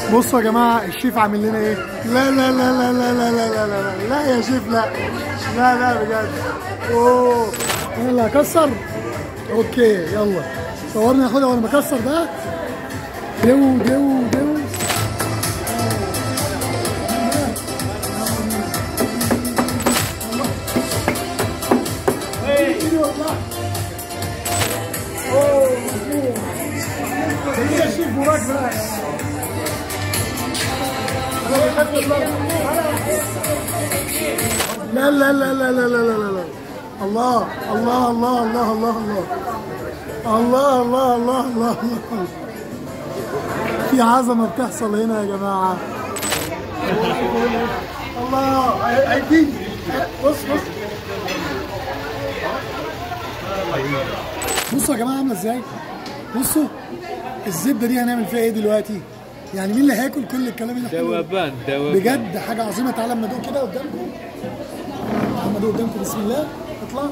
بصوا يا جماعه الشيف عامل لنا ايه لا لا لا لا لا لا لا لا لا لا, لا يا شيف لا لا لا بجد اوه يلا اكسر اوكي يلا صورني ياخدها وانا بكسر ده دو دو دو يا شيف وراك بقى لا لا لا لا لا لا لا لا لا الله الله الله الله الله الله الله الله الله الله الله في عظمه بتحصل هنا يا جماعه الله عايزين بص بص بصوا يا جماعه عامله ازاي بصوا الزبده دي هنعمل فيها ايه دلوقتي يعني مين اللي هياكل كل الكلام اللي احنا ذوبان ذوبان بجد حاجه عظيمه تعالى اما ادوق كده قدامكم اما ادوق قدامكم بسم الله اطلع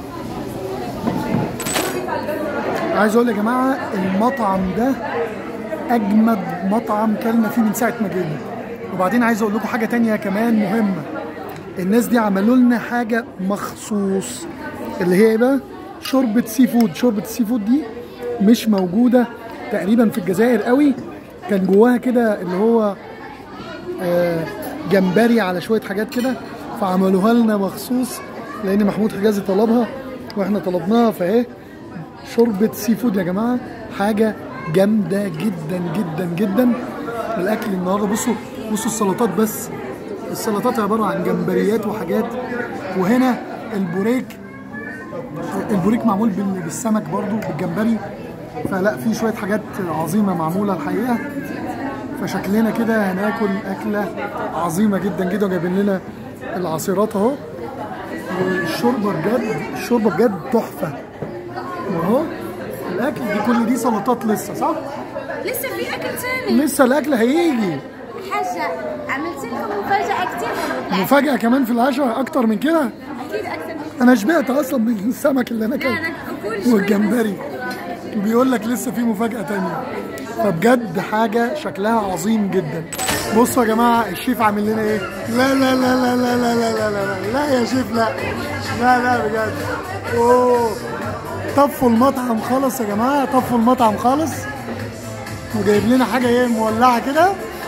عايز اقول يا جماعه المطعم ده اجمد مطعم كلنا فيه من ساعه ما جينا وبعدين عايز اقول لكم حاجه تانية كمان مهمه الناس دي عملوا لنا حاجه مخصوص اللي هي ايه بقى شوربه سي فود شوربه السي فود دي مش موجوده تقريبا في الجزائر قوي كان جواها كده اللي هو آه، جمبري على شويه حاجات كده فعملوها لنا مخصوص لان محمود حجازي طلبها واحنا طلبناها فاهي شوربه سي فود يا جماعه حاجه جامده جدا جدا جدا الاكل النهارده بصوا بصوا السلطات بس السلطات عباره عن جمبريات وحاجات وهنا البوريك البوريك معمول بال- بالسمك برضو بالجمبري فلا في شويه حاجات عظيمه معموله الحقيقه فشكلنا كده هناكل اكله عظيمه جدا جدا وجايبين لنا العصيرات اهو والشوربه بجد الشوربه بجد تحفه واهو الاكل دي كل دي سلطات لسه صح؟ لسه في اكل ثاني لسه الاكل هيجي حاجه عملت لكم مفاجاه كتير حلوه مفاجاه كمان في العشاء اكتر من كده اكيد اكثر من انا شبعت اصلا من السمك اللي انا لا اكلته انا اكل شوي والجمبري بيقول لك لسه في مفاجأة تانية فبجد حاجة شكلها عظيم جدا بصوا يا جماعة الشيف عامل لنا ايه لا لا لا لا لا لا لا لا لا لا لا يا شيف لا لا لا بجد اوه طفوا المطعم خالص يا جماعة طفوا المطعم خالص وجايب لنا حاجة ايه مولعة كده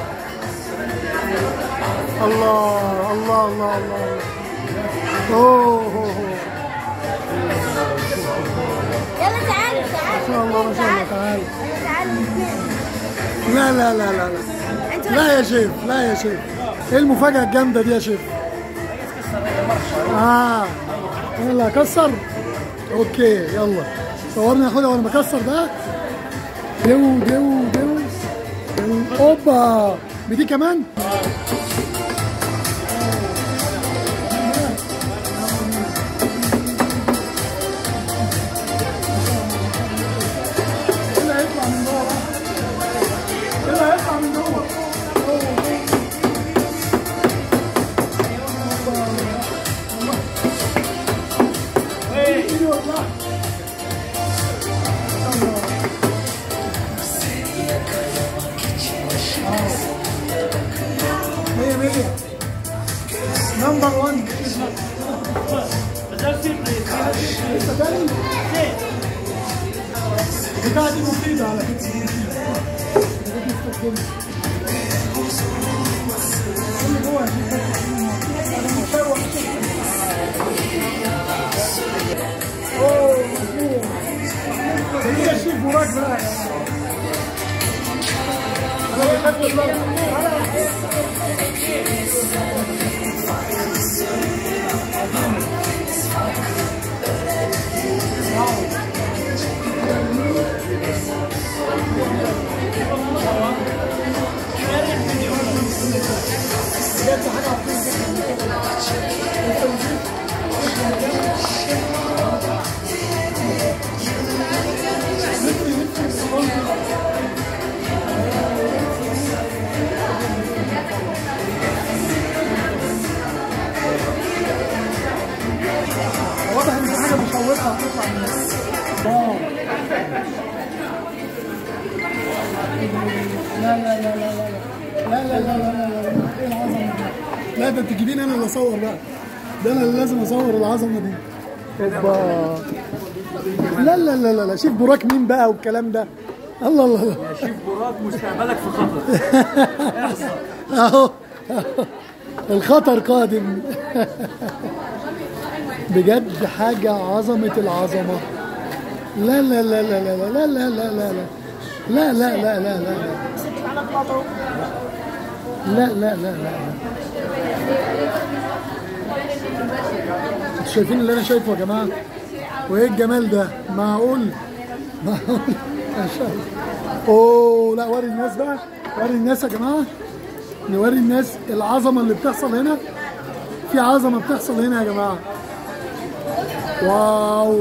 الله الله الله الله اوه أوه، أوه. يلا تعالوا ما شاء تعالوا الله ما شاء الله تعال تعالوا الاثنين لا لا لا لا لا انتوا لا يا شيف لا يا شيف ايه المفاجأة الجامدة دي يا شيف؟ اه يلا كسر اوكي يلا صورني ياخدها وانا بكسر ده دو دو دو دو. اوبا بدي كمان ايه اللي هيطلع من جوه بقى؟ ايه اللي هيطلع من جوه؟ مية مية نمبر 1 لسه تاني البتاعة دي مفيدة على فكرة اللي جوه يا شيخ. أنا مشوق. أوه، مفهوم. هي يا شيخ وراك بقى أنا بحب الله. لا ده انت تجيبيني انا اللي اصور بقى ده انا اللي لازم اصور العظمه دي اوبا لا لا لا لا لا شوف براك مين بقى والكلام ده الله الله الله يا شيف براك مستقبلك في خطر اهو أهو. الخطر قادم بجد حاجة عظمة العظمة لا لا لا لا لا لا لا لا لا لا لا لا لا لا لا لا على البلاطو لا لا لا لا انتوا شايفين اللي انا شايفه يا جماعه وايه الجمال ده معقول معقول ما شاء الله اوه لا وري الناس بقى وري الناس يا جماعه نوري الناس العظمه اللي بتحصل هنا في عظمه بتحصل هنا يا جماعه واو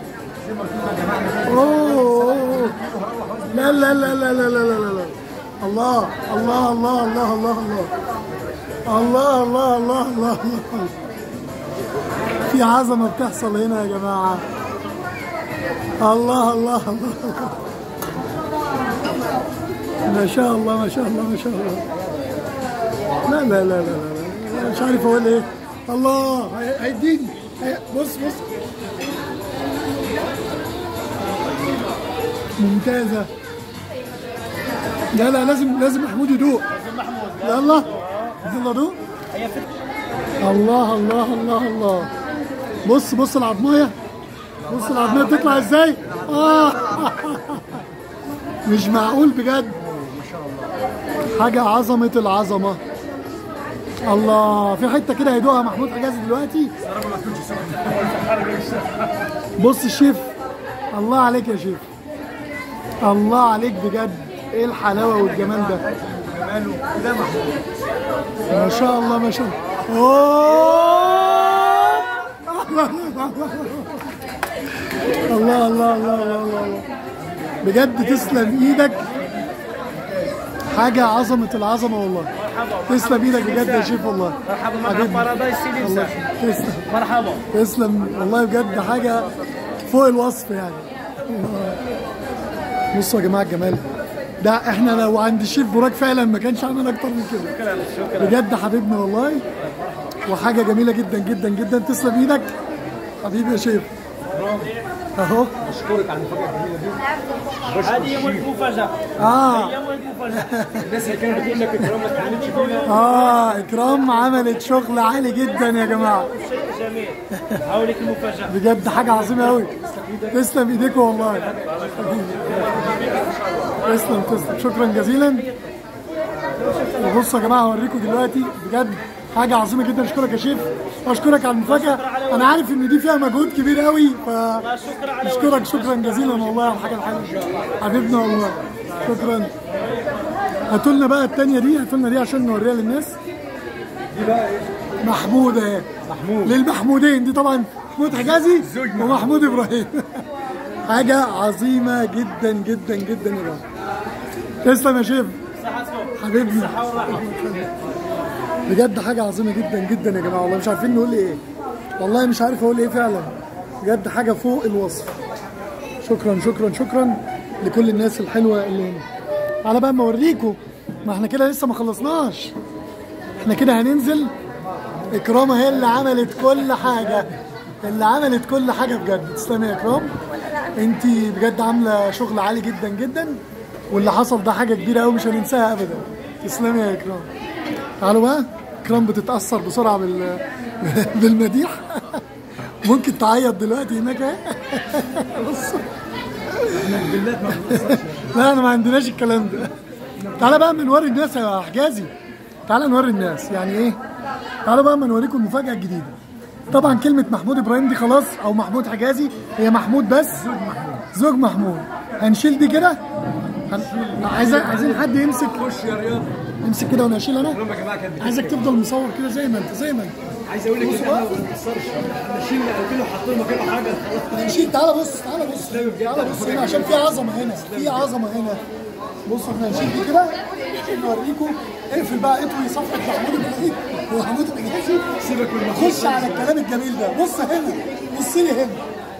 اوه لا لا لا لا لا لا لا لا الله الله الله الله الله الله الله الله الله الله الله في عظمة بتحصل هنا يا جماعة الله الله الله ما شاء الله ما شاء الله ما شاء الله لا لا لا لا لا, لا. مش عارف اقول ايه الله هي- هيديني هي- بص بص ممتازة لا لا لازم لازم محمود يدوق يلا يلا دوق الله الله الله الله بص بص العضمايه بص العضمايه بتطلع ازاي اه مش معقول بجد حاجه عظمه العظمه الله في حته كده هيدوقها محمود حجازي دلوقتي بص الشيف الله عليك يا شيف الله عليك بجد ايه الحلاوه والجمال ده ده محمود ما شاء الله ما شاء الله أوه! الله الله الله الله الله الله بجد تسلم ايدك حاجة عظمة العظمة والله تسلم ايدك بجد يا شيف والله مرحبا حبيبي. مرحبا بارادايس سيدي الله مساء تسلم مرحبا تسلم والله بجد حاجة فوق الوصف يعني بصوا يا جماعة الجمال ده احنا لو عند الشيف براك فعلا ما كانش عمل اكتر من كده شكرا شكرا بجد حبيبنا والله وحاجه جميله جدا جدا جدا تسلم ايدك حبيبي يا شيف اهو اشكرك على المفاجاه الجميله دي هذه يوم المفاجاه اه يوم المفاجاه الناس اللي كانت بتقول لك اكرام ما تعملش فينا اه اكرام عملت شغل عالي جدا يا جماعه شيء جميل هقول لك المفاجاه بجد حاجه عظيمه قوي تسلم ايديكم والله تسلم تسلم شكرا جزيلا وبصوا يا جماعه هوريكم دلوقتي بجد حاجه عظيمه جدا اشكرك يا شيف واشكرك على المفاجاه انا عارف ان دي فيها مجهود كبير قوي ف شكرا على اشكرك شكرا جزيلا والله على الحاجه الحلوه حبيبنا والله شكرا هاتوا لنا بقى الثانيه دي هاتوا لنا دي عشان نوريها للناس دي بقى ايه محمود اهي محمود للمحمودين دي طبعا محمود حجازي زوج محمود. ومحمود ابراهيم حاجه عظيمه جدا جدا جدا يا جماعه تسلم يا شيف صحتكم حبيبنا الصحه والراحه بجد حاجه عظيمه جدا جدا يا جماعه والله مش عارفين نقول ايه والله مش عارف اقول ايه فعلا بجد حاجه فوق الوصف شكرا شكرا شكرا لكل الناس الحلوه اللي هنا تعالى بقى اما اوريكم ما احنا كده لسه ما خلصناش احنا كده هننزل اكرام هي اللي عملت كل حاجه اللي عملت كل حاجه بجد تسلمي يا اكرام انت بجد عامله شغل عالي جدا جدا واللي حصل ده حاجه كبيره قوي مش هننساها ابدا تسلمي يا اكرام تعالوا بقى اكرام بتتاثر بسرعه بال بالمديح ممكن تعيط دلوقتي هناك اهي. بص بالله ما بنقصرش لا انا ما عندناش الكلام ده تعالى بقى اما نوري الناس يا حجازي تعالى نوري الناس يعني ايه تعالى بقى اما نوريكم المفاجاه الجديده طبعا كلمه محمود ابراهيم دي خلاص او محمود حجازي هي محمود بس زوج محمود زوج محمود هنشيل دي كده هن... عايزين عايزين حد يمسك خش يا رياض امسك كده وانا اشيل انا يا جماعه كانت عايزك تفضل مصور كده زي ما انت زي ما انت عايز اقول لك ان احنا ما بنقصرش احنا شيلنا قلبنا وحطينا مكانه حاجه خلاص شيل تعالى بص تعالى بص تعالى بص هنا عشان في عظمه هنا في عظمه هنا بص احنا هنشيل دي كده عشان نوريكم اقفل بقى اطوي صفحه محمود ابراهيم ومحمود الحجازي سيبك من المحمود خش على الكلام الجميل ده بص هنا بص لي هنا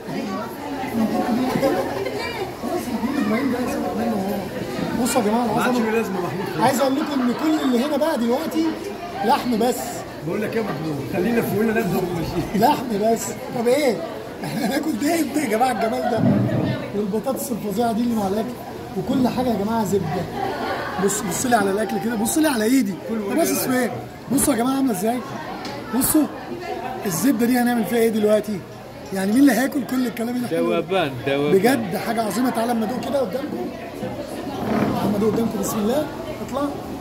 خلاص محمود ابراهيم ده سيبك منه هو بصوا يا جماعه ما عادش العظمه له لازمه محمود عايز اقول لكم ان كل اللي هنا بقى دلوقتي لحم بس بقول لك يا محمود خلينا في ولا نبدا وماشيين لحم بس طب ايه احنا هناكل ده امتى يا جماعه الجمال ده والبطاطس الفظيعه دي اللي مع الاكل وكل حاجه يا جماعه زبده بص بص لي على الاكل كده بص لي على ايدي ده بس اسمه بصوا يا جماعه عامله ازاي بصوا الزبده دي هنعمل فيها ايه دلوقتي يعني مين اللي هياكل كل الكلام اللي احنا بنقوله؟ ذوبان ذوبان بجد حاجه عظيمه تعالى اما ادوق كده قدامكم اما ادوق قدامكم بسم الله اطلع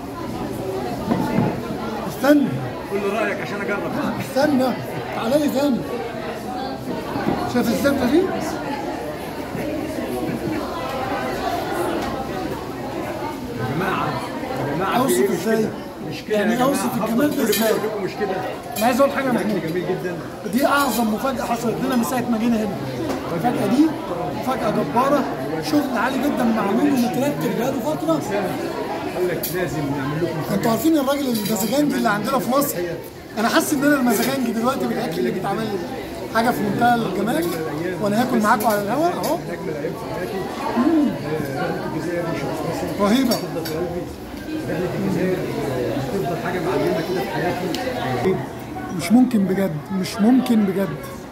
استنى قول له رايك عشان اجرب استنى تعالى لي تاني شايف الزبده دي يا جماعه يا جماعه أوصف في إيه؟ مش إزاي؟ كده. مش كده يعني يا جماعه أوصف هفضل الجمال ده كل إزاي؟ أقول لكم مش كده انا عايز اقول حاجه يا محمود الاكل جميل جدا دي اعظم مفاجاه حصلت لنا من ساعه ما جينا هنا المفاجاه دي مفاجاه جباره شغل عالي جدا معمول ومترتب بقاله فتره قال لك لازم نعمل لكم انتوا عارفين الراجل المزاجنجي اللي عندنا في مصر انا حاسس ان انا المزاجنجي دلوقتي بالاكل اللي بيتعمل لي ده حاجه في منتهى الجمال وانا هاكل معاكم على الهواء اهو اجمل ايام في حياتي آه، رحله الجزائر مش هتتنسي رهيبه تفضل في قلبي رحله الجزائر آه، هتفضل حاجه معلمه كده في حياتي مش ممكن بجد مش ممكن بجد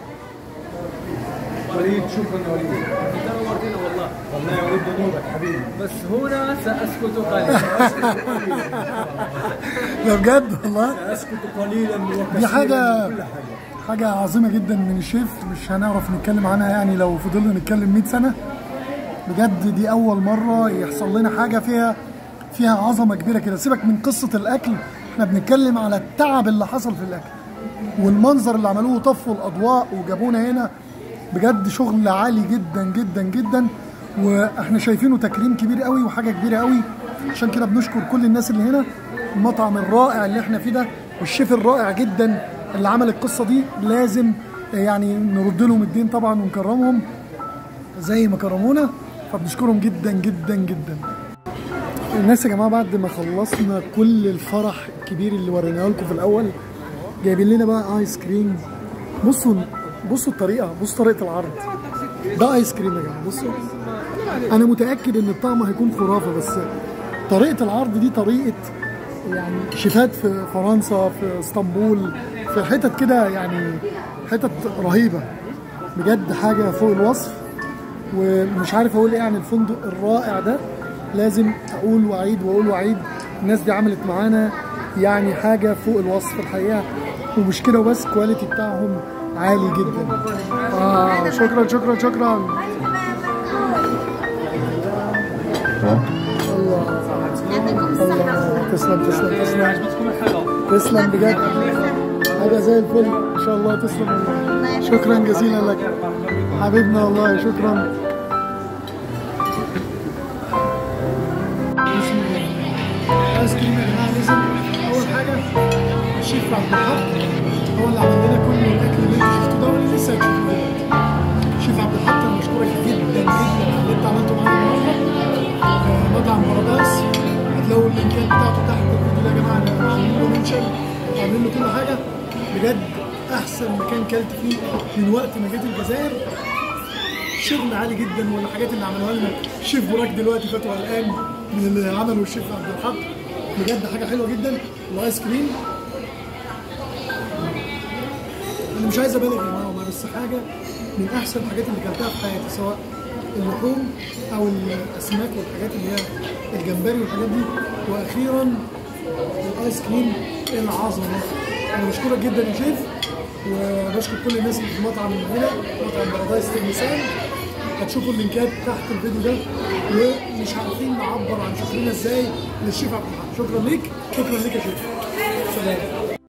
وليد شكرا يا وليد انت نورتنا والله والله يا وليد ده نورك حبيبي بس هنا سأسكت قليلا ده بجد والله اسكت قليلا دي وكثيرا حاجة كل حاجه حاجة عظيمة جدا من الشيف مش هنعرف نتكلم عنها يعني لو فضلنا نتكلم 100 سنة بجد دي أول مرة يحصل لنا حاجة فيها فيها عظمة كبيرة كده سيبك من قصة الأكل احنا بنتكلم على التعب اللي حصل في الأكل والمنظر اللي عملوه طفوا الأضواء وجابونا هنا بجد شغل عالي جدا جدا جدا واحنا شايفينه تكريم كبير قوي وحاجة كبيرة قوي عشان كده بنشكر كل الناس اللي هنا المطعم الرائع اللي احنا فيه ده والشيف الرائع جدا اللي عمل القصة دي لازم يعني نرد لهم الدين طبعا ونكرمهم زي ما كرمونا فبنشكرهم جدا جدا جدا الناس يا جماعه بعد ما خلصنا كل الفرح الكبير اللي وريناه لكم في الاول جايبين لنا بقى ايس كريم بصوا بصوا الطريقه بصوا طريقه العرض ده ايس كريم يا جماعه بصوا انا متاكد ان الطعم هيكون خرافه بس طريقه العرض دي طريقه يعني شيفات في فرنسا في اسطنبول في حتت كده يعني حتت رهيبه بجد حاجه فوق الوصف ومش عارف اقول ايه عن الفندق الرائع ده لازم اقول واعيد واقول واعيد الناس دي عملت معانا يعني حاجه فوق الوصف الحقيقه ومش كده وبس الكواليتي بتاعهم عالي جدا آه شكرا شكرا شكرا الله يعطيكم الصحة الله تسلم تسلم تسلم عجبتكم الحلقة تسلم بجد حاجه زي الفل ان شاء الله تسلم والله شكرا جزيلا لك حبيبنا والله شكرا ايس كريم يا جماعه لازم اول حاجه الشيف عبد الحق هو اللي عمل لنا كل الاكل اللي انتوا شفتوه ده واللي لسه هتشوفوه دلوقتي شيف عبد الحق انا بشكرك جدا جدا على اللي انت عملته معانا النهارده آه، مطعم بارادايس هتلاقوا اللينكات بتاعته تحت الفيديو ده يا جماعه أنا عاملين له منشن عاملين له كل حاجه بجد احسن مكان كلت فيه من وقت ما جيت الجزائر شغل عالي جدا والحاجات اللي عملوها لنا الشيف براك دلوقتي فاتوا قلقان من اللي عمله الشيف عبد الحق بجد حاجه حلوه جدا وايس كريم انا مش عايز ابالغ يا جماعه والله بس حاجه من احسن الحاجات اللي كلتها في حياتي سواء اللحوم او الاسماك والحاجات اللي هي الجمبري والحاجات دي واخيرا الايس كريم العظمه انا بشكرك جدا يا شيف وبشكر كل الناس اللي في المطعم هنا مطعم بارادايس تلمسان هتشوفوا اللينكات تحت الفيديو ده ومش عارفين نعبر عن شكرنا ازاي للشيف عبد الحق شكرا ليك شكرا ليك يا شيف سلام